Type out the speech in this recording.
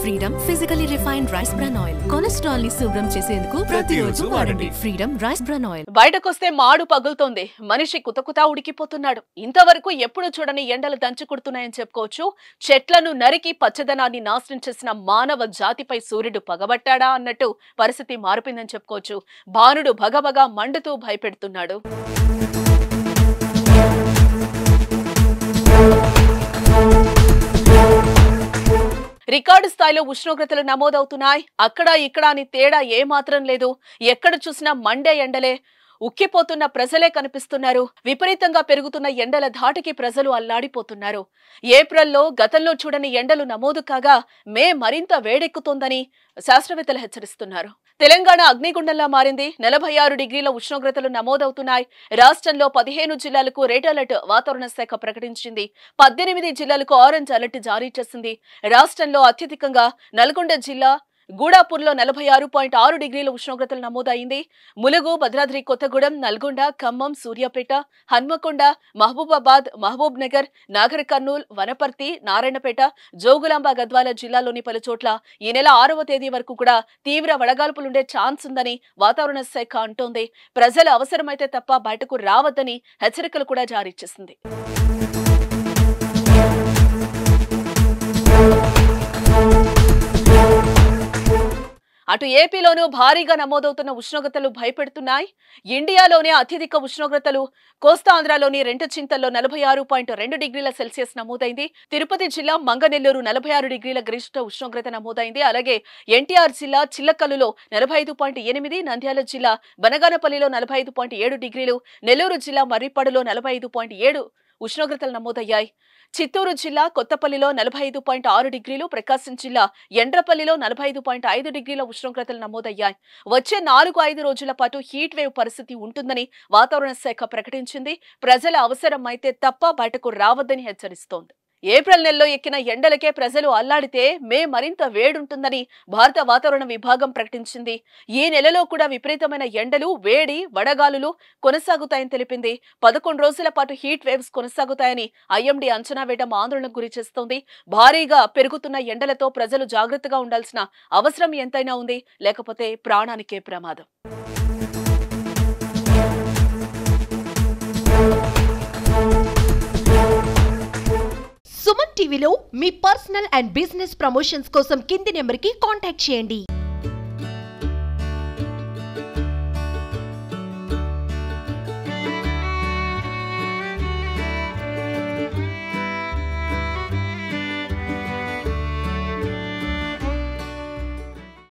freedom physically refined rice bran oil cholesterol ని శుభ్రం చేసేందుకు ప్రతిరోజు వాడండి ఫ్రీడమ్ రైస్ బ్రాన్ ఆయిల్ బయటకొస్తే మాడు పగులుతోంది మనిషి కుతకుతా ఉడికిపోతున్నాడు ఇంతవరకు ఎప్పుడు చూడని ఎండలు దంచుకుడుతున్నాయని చెప్పుకోవచ్చు చెట్లను నరికి పచ్చదనాన్ని నాశనం చేసిన మానవ జాతిపై సూర్యుడు పగబట్టాడా అన్నట్టు పరిస్థితి మారిపోయిందని చెప్పుకోవచ్చు భానుడు భగభగా మండుతూ భయపెడుతున్నాడు రికార్డు స్థాయిలో ఉష్ణోగ్రతలు నమోదవుతున్నాయి అక్కడ ఇక్కడ అని తేడా ఏమాత్రం లేదు ఎక్కడ చూసినా మండే ఎండలే ఉక్కిపోతున్న ప్రజలే కనిపిస్తున్నారు విపరీతంగా పెరుగుతున్న ఎండల ధాటికి ప్రజలు అల్లాడిపోతున్నారు ఏప్రిల్లో గతంలో చూడని ఎండలు నమోదు కాగా మే మరింత వేడెక్కుతోందని శాస్త్రవేత్తలు హెచ్చరిస్తున్నారు తెలంగాణ అగ్నిగుండంలా మారింది నలభై ఆరు డిగ్రీల ఉష్ణోగ్రతలు నమోదవుతున్నాయి రాష్ట్రంలో పదిహేను జిల్లాలకు రెడ్ అలర్ట్ వాతావరణ శాఖ ప్రకటించింది పద్దెనిమిది జిల్లాలకు ఆరెంజ్ అలర్ట్ జారీ చేసింది రాష్ట్రంలో అత్యధికంగా నల్గొండ జిల్లా గూడాపూర్లో నలభై ఆరు పాయింట్ ఆరు డిగ్రీల ఉష్ణోగ్రతలు నమోదైంది ములుగు భద్రాద్రి కొత్తగూడెం నల్గొండ ఖమ్మం సూర్యాపేట హన్మకొండ మహబూబాబాద్ మహబూబ్ నగర్ నాగర్ కర్నూల్ వనపర్తి నారాయణపేట జోగులాంబ గద్వాల జిల్లాలోని పలు చోట్ల ఈ నెల ఆరవ తేదీ వరకు కూడా తీవ్ర వడగాల్పులుండే ఛాన్స్ ఉందని వాతావరణ శాఖ అంటోంది ప్రజలు అవసరమైతే తప్ప బయటకు రావద్దని హెచ్చరికలు కూడా జారీ చేసింది అటు ఏపీలోనూ భారీగా నమోదవుతున్న ఉష్ణోగ్రతలు భయపెడుతున్నాయి ఇండియాలోనే అత్యధిక ఉష్ణోగ్రతలు కోస్తాంధ్రలోని రెండు చింతల్లో నలభై ఆరు పాయింట్ రెండు డిగ్రీల సెల్సియస్ నమోదైంది తిరుపతి జిల్లా మంగనెల్లూరు నలభై ఆరు డిగ్రీల గరిష్ట ఉష్ణోగ్రత నమోదైంది అలాగే ఎన్టీఆర్ జిల్లా చిల్లకల్లులో నలభై ఐదు పాయింట్ ఎనిమిది నంద్యాల జిల్లా బనగానపల్లిలో నలభై ఐదు పాయింట్ ఏడు డిగ్రీలు నెల్లూరు జిల్లా మర్రిపాడులో నలభై ఐదు పాయింట్ ఏడు ఉష్ణోగ్రతలు నమోదయ్యాయి చిత్తూరు జిల్లా కొత్తపల్లిలో నలభై ఐదు పాయింట్ ఆరు డిగ్రీలు ప్రకాశం జిల్లా ఎండ్రపల్లిలో నలభై ఐదు పాయింట్ ఐదు డిగ్రీల ఉష్ణోగ్రతలు నమోదయ్యాయి వచ్చే నాలుగు ఐదు రోజుల పాటు హీట్ వేవ్ పరిస్థితి ఉంటుందని వాతావరణ శాఖ ప్రకటించింది ప్రజల అవసరం అయితే తప్ప బయటకు రావద్దని హెచ్చరిస్తోంది ఏప్రిల్ నెలలో ఎక్కిన ఎండలకే ప్రజలు అల్లాడితే మే మరింత వేడుంటుందని భారత వాతావరణ విభాగం ప్రకటించింది ఈ నెలలో కూడా విపరీతమైన ఎండలు వేడి వడగాలులు కొనసాగుతాయని తెలిపింది పదకొండు రోజుల పాటు హీట్ వేవ్స్ కొనసాగుతాయని ఐఎండీ అంచనా వేయడం ఆందోళనకు గురి చేస్తోంది భారీగా పెరుగుతున్న ఎండలతో ప్రజలు జాగ్రత్తగా ఉండాల్సిన అవసరం ఎంతైనా ఉంది లేకపోతే ప్రాణానికే ప్రమాదం సుమన్ టీవీలో మీ పర్సనల్ అండ్ బిజినెస్ ప్రమోషన్స్ కోసం కింది నెంబర్కి కాంటాక్ట్ చేయండి